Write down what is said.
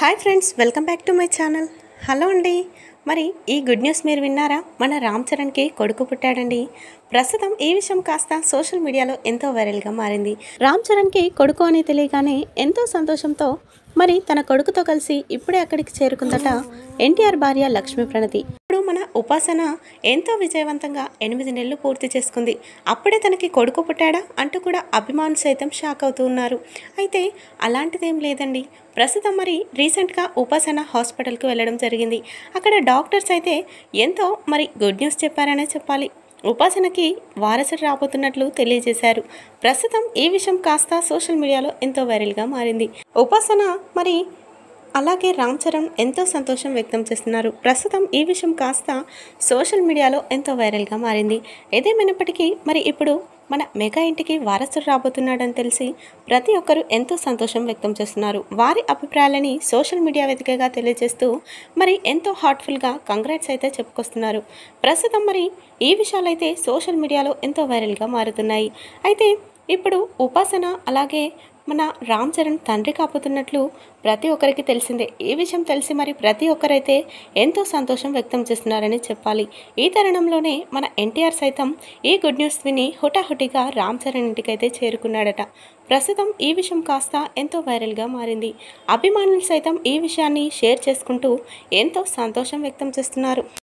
hi friends welcome back to my channel hello అండి మరి ఈ గుడ్ న్యూస్ మీరు విన్నారా మన రామ్ చరణ్కి కొడుకు పుట్టాడండి ప్రస్తుతం ఈ విషయం కాస్త సోషల్ మీడియాలో ఎంతో వైరల్గా మారింది రామ్ చరణ్కి కొడుకు అని తెలియగానే ఎంతో సంతోషంతో మరి తన కొడుకుతో కలిసి ఇప్పుడే అక్కడికి చేరుకుందట ఎన్టీఆర్ భార్య లక్ష్మీ ప్రణతి ఇప్పుడు మన ఉపాసన ఎంతో విజయవంతంగా ఎనిమిది నెలలు పూర్తి చేసుకుంది అప్పుడే తనకి కొడుకు పుట్టాడా అంటూ కూడా అభిమానులు సైతం షాక్ అవుతూ ఉన్నారు అయితే అలాంటిదేం లేదండి ప్రస్తుతం మరి రీసెంట్గా ఉపాసన హాస్పిటల్కి వెళ్ళడం జరిగింది అక్కడ డాక్టర్స్ అయితే ఎంతో మరి గుడ్ న్యూస్ చెప్పారనే చెప్పాలి ఉపాసనకి వారసుడు రాబోతున్నట్లు తెలియజేశారు ప్రస్తుతం ఈ విషయం కాస్త సోషల్ మీడియాలో ఎంతో వైరల్గా మారింది ఉపాసన మరి అలాగే రామ్ చరణ్ ఎంతో సంతోషం వ్యక్తం చేస్తున్నారు ప్రస్తుతం ఈ విషయం కాస్త సోషల్ మీడియాలో ఎంతో వైరల్గా మారింది ఏదేమైనప్పటికీ మరి ఇప్పుడు మన మెగా ఇంటికి వారసుడు రాబోతున్నాడని తెలిసి ప్రతి ఒక్కరూ ఎంతో సంతోషం వ్యక్తం చేస్తున్నారు వారి అభిప్రాయాలని సోషల్ మీడియా వేదికగా తెలియజేస్తూ మరి ఎంతో హార్ట్ఫుల్గా కంగ్రాట్స్ అయితే చెప్పుకొస్తున్నారు ప్రస్తుతం మరి ఈ విషయాలైతే సోషల్ మీడియాలో ఎంతో వైరల్గా మారుతున్నాయి అయితే ఇప్పుడు ఉపాసన అలాగే మన రామ్ చరణ్ తండ్రి కాపుతున్నట్లు ప్రతి ఒక్కరికి తెలిసిందే ఈ విషయం తెలిసి మరి ప్రతి ఒక్కరైతే ఎంతో సంతోషం వ్యక్తం చేస్తున్నారని చెప్పాలి ఈ తరుణంలోనే మన ఎన్టీఆర్ సైతం ఈ గుడ్ న్యూస్ విని హుటాహుటిగా రామ్ చరణ్ ఇంటికైతే చేరుకున్నాడట ప్రస్తుతం ఈ విషయం కాస్త ఎంతో వైరల్గా మారింది అభిమానులు సైతం ఈ విషయాన్ని షేర్ చేసుకుంటూ ఎంతో సంతోషం వ్యక్తం చేస్తున్నారు